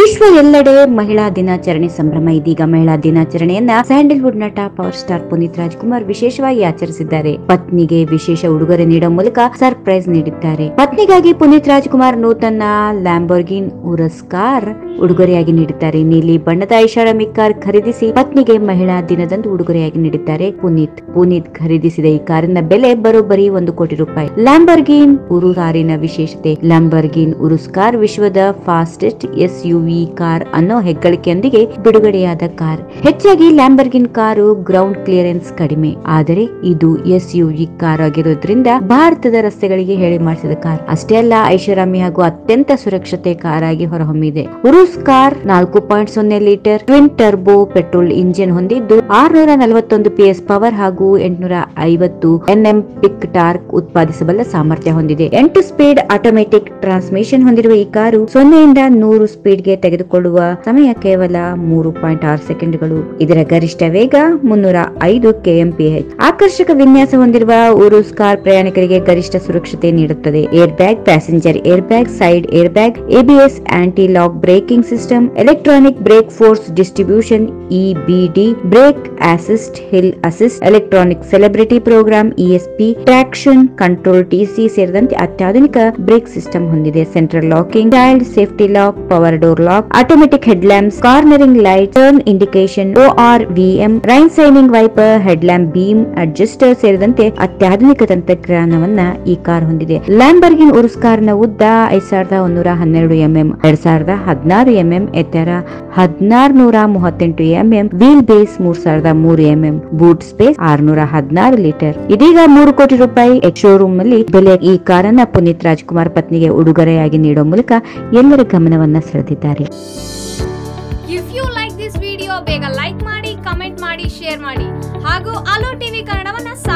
ವಿಶ್ವ ಎಲ್ಲೆಡೆ ಮಹಿಳಾ ದಿನಾಚರಣೆ ಸಂಭ್ರಮ ಇದೀಗ ಮಹಿಳಾ ದಿನಾಚರಣೆಯನ್ನ ಸ್ಯಾಂಡಲ್ವುಡ್ ನಟ ಪವರ್ ಸ್ಟಾರ್ ಪುನೀತ್ ರಾಜ್ಕುಮಾರ್ ವಿಶೇಷವಾಗಿ ಆಚರಿಸಿದ್ದಾರೆ ಪತ್ನಿಗೆ ವಿಶೇಷ ಉಡುಗೊರೆ ನೀಡುವ ಮೂಲಕ ಸರ್ಪ್ರೈಸ್ ನೀಡಿದ್ದಾರೆ ಪತ್ನಿಗಾಗಿ ಪುನೀತ್ ರಾಜ್ಕುಮಾರ್ ನೂತನ ಲ್ಯಾಂಬೋರ್ಗಿನ್ ಉರಸ್ ಕಾರ್ ಉಡುಗೊರೆಯಾಗಿ ನೀಡಿದ್ದಾರೆ ನೀಲಿ ಬಣ್ಣದ ಐಷಾರಾಮಿ ಕಾರ್ ಖರೀದಿಸಿ ಪತ್ನಿಗೆ ಮಹಿಳಾ ದಿನದಂದು ಉಡುಗೊರೆಯಾಗಿ ನೀಡಿದ್ದಾರೆ ಪುನೀತ್ ಪುನೀತ್ ಖರೀದಿಸಿದ ಈ ಕಾರಿನ ಬೆಲೆ ಬರೋಬ್ಬರಿ ಒಂದು ಕೋಟಿ ರೂಪಾಯಿ ಲ್ಯಾಂಬರ್ಗಿನ್ ಉರು ಕಾರಿನ ವಿಶೇಷತೆ ಲ್ಯಾಂಬರ್ಗಿನ್ ಉರುಸ್ ಕಾರ್ ವಿಶ್ವದ ಫಾಸ್ಟೆಸ್ಟ್ ಎಸ್ ವಿ ಕಾರ್ ಅನ್ನೋ ಹೆಗ್ಗಳಿಕೆಯೊಂದಿಗೆ ಬಿಡುಗಡೆಯಾದ ಕಾರ್ ಹೆಚ್ಚಾಗಿ ಲ್ಯಾಂಬರ್ಗಿನ್ ಕಾರು ಗ್ರೌಂಡ್ ಕ್ಲಿಯರೆನ್ಸ್ ಕಡಿಮೆ ಆದರೆ ಇದು ಎಸ್ ವಿ ಕಾರ್ ಆಗಿರೋದ್ರಿಂದ ಭಾರತದ ರಸ್ತೆಗಳಿಗೆ ಹೇಳಿ ಮಾಡಿಸಿದ ಕಾರ್ ಅಷ್ಟೇ ಅಲ್ಲ ಐಷಾರಾಮಿ ಹಾಗೂ ಅತ್ಯಂತ ಸುರಕ್ಷತೆ ಕಾರ್ ಆಗಿ ಹೊರಹೊಮ್ಮಿದೆ ಉರುಸ್ ಕಾರ್ ನಾಲ್ಕು ಪಾಯಿಂಟ್ ಸೊನ್ನೆ litre twin turbo petrol engine ಹೊಂದಿದ್ದು ಆರ್ನೂರ ನಲವತ್ತೊಂದು ಪಿಎಸ್ ಪವರ್ ಹಾಗೂ ಎಂಟುನೂರ ಐವತ್ತು ಎನ್ಎಂ ಪಿಕ್ ಟಾರ್ಕ್ ಉತ್ಪಾದಿಸಬಲ್ಲ ಸಾಮರ್ಥ್ಯ ಹೊಂದಿದೆ ಎಂಟು ಸ್ಪೀಡ್ ಆಟೋಮೆಟಿಕ್ ಟ್ರಾನ್ಸ್ಮಿಷನ್ ಹೊಂದಿರುವ ಈ ಕಾರು ಸೊನ್ನೆಯಿಂದ ನೂರು ಸ್ಪೀಡ್ ಗೆ ತೆಗೆದುಕೊಳ್ಳುವ ಸಮಯ ಕೇವಲ ಮೂರು ಪಾಯಿಂಟ್ ಆರು ಸೆಕೆಂಡ್ಗಳು ಇದರ ಗರಿಷ್ಠ ವೇಗ ಮುನ್ನೂರ ಐದು ಕೆಎಂಪಿಎಚ್ ಆಕರ್ಷಕ ವಿನ್ಯಾಸ ಹೊಂದಿರುವ ಉರುಸ್ ಕಾರ್ ಪ್ರಯಾಣಿಕರಿಗೆ ಗರಿಷ್ಠ ಸುರಕ್ಷತೆ ನೀಡುತ್ತದೆ air bag passenger air bag side air bag ABS anti lock braking system electronic brake force distribution EBD brake assist hill assist electronic celebrity program ESP traction control TC ಸೇರಿದಂತೆ ಅತ್ಯಾಧುನಿಕ ಬ್ರೇಕ್ ಸಿಸ್ಟಮ್ ಹೊಂದಿದೆ central locking child safety lock power door lock automatic head lamps cornering light turn indication R VM rain signing wiper head lamp beam adjuster ಸೇರಿದಂತೆ ಅತ್ಯಾಧುನಿಕ ತಂತ್ರಜ್ಞಾನವನ್ನ ಈ car ಹೊಂದಿದೆ ಲ್ಯಾಂಬರ್ಗಿನ್ ಉರುಸ್ ಕಾರ್ನ ಉದ್ದ ಐದ್ ಸಾವಿರದ ಒಂದೂರ ಹನ್ನೆರಡು ಎಂಎಂ ಎರಡ್ ಸಾವಿರದ ಹದಿನಾರು ಎಂಎಂ ಎತ್ತರ ಹದಿನಾರು ನೂರ ಮೂವತ್ತೆಂಟು ಎಂಎಂ ವೀಲ್ ಬೇಸ್ ಮೂರ್ ಸಾವಿರದ ಮೂರು ಎಂಎಂ ಬೂಟ್ ಸ್ಪೇಸ್ ಆರ್ನೂರ ಹದಿನಾರು ಲೀಟರ್ ಇದೀಗ ಮೂರು ಕೋಟಿ ರೂಪಾಯಿ ಶೋರೂಮ್ ಅಲ್ಲಿ ಬೆಲೆ ಈ ಕಾರನ್ನ ಪುನೀತ್ ರಾಜ್ಕುಮಾರ್ ಪತ್ನಿಗೆ ಉಡುಗೊರೆಯಾಗಿ ನೀಡುವ ಮೂಲಕ ಎಲ್ಲರ ಗಮನವನ್ನ ಸೆಳೆದಿದ್ದಾರೆ if you like this video ಬೇಗ ಲೈಕ್ ಮಾಡಿ ಕಮೆಂಟ್ ಮಾಡಿ ಶೇರ್ ಮಾಡಿ ಹಾಗೂ ಅಲೋ ಟಿವಿ ಕನ್ನಡವನ್ನ